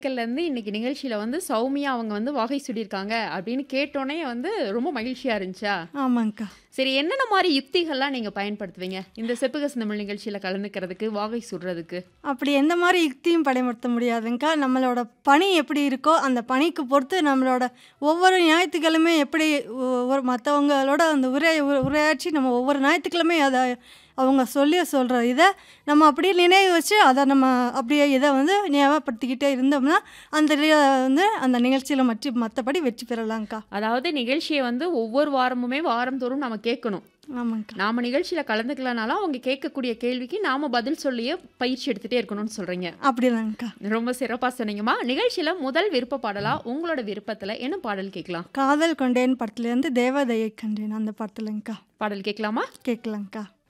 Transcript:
இருந்து இன்னைக்கு நிகழ்ச்சியில வந்து சௌமியா அவங்க வந்து வகை சுடியிருக்காங்க அப்படின்னு கேட்டோனே வந்து ரொம்ப மகிழ்ச்சியா இருந்துச்சா? ஆமாங்க்கா. சரி என்னென்ன மாரி யுக்திகள்லாம் நீங்க பயன்படுத்துவீங்க? இந்த செப்புக தமிழ் நிகழ்ச்சியில கலந்துக்கிறதுக்கு, வாகை சுடுறதுக்கு? அப்படி எந்த மாரி யுக்தியும் பயன்படுத்த முடியாதுங்க்கா. நம்மளோட பணி எப்படி இருக்கோ, அந்த பணிக்கு பொறுத்து நம்மளோட ஒவ்வொரு ஞாயித்துக்கிழமை எப்படி ஒ ஒரு மத்தவங்களோட அந்த உரை உ உரையாற்றி நம்ம ஒவ்வொரு ஞாயித்துக்கிழமை அத அவங்க சொல்லி சொல்ற இத நம்ம அப்படியே நினைவு வச்சு அத நம்ம அப்படியே இத வந்து ஞாபகப்படுத்திக்கிட்டே இருந்தோம்னா, அந்த ரி வந்து அந்த நிகழ்ச்சியில மற்றி மத்தபடி வெற்றி பெறலாங்க்கா. அதாவது நிகழ்ச்சிய வந்து ஒவ்வொரு வாரமுமே வாரந்தோறும் நம்ம கேட்கணும். ஆமாங்க்கா. நாம நிகழ்ச்சியில கலந்துக்கலனாலும் அவங்க கேட்கக்கூடிய கேள்விக்கு நாம பதில் சொல்லியே பயிற்சி எடுத்துட்டே இருக்கணும்னு சொல்றீங்க. அப்படிதாங்க்கா. ரொம்ப சிறப்பா சொன்னீங்கம்மா. நிகழ்ச்சியில முதல் விருப்ப பாடலா உங்களோட விருப்பத்துல என்ன பாடல் கேட்கலாம்? காதல் கொண்டேன் படத்துலேருந்து தேவதையை கண்டேன் அந்த படத்துலங்க்கா. பாடல் கேட்கலாமா? கேட்கலாங்க்கா.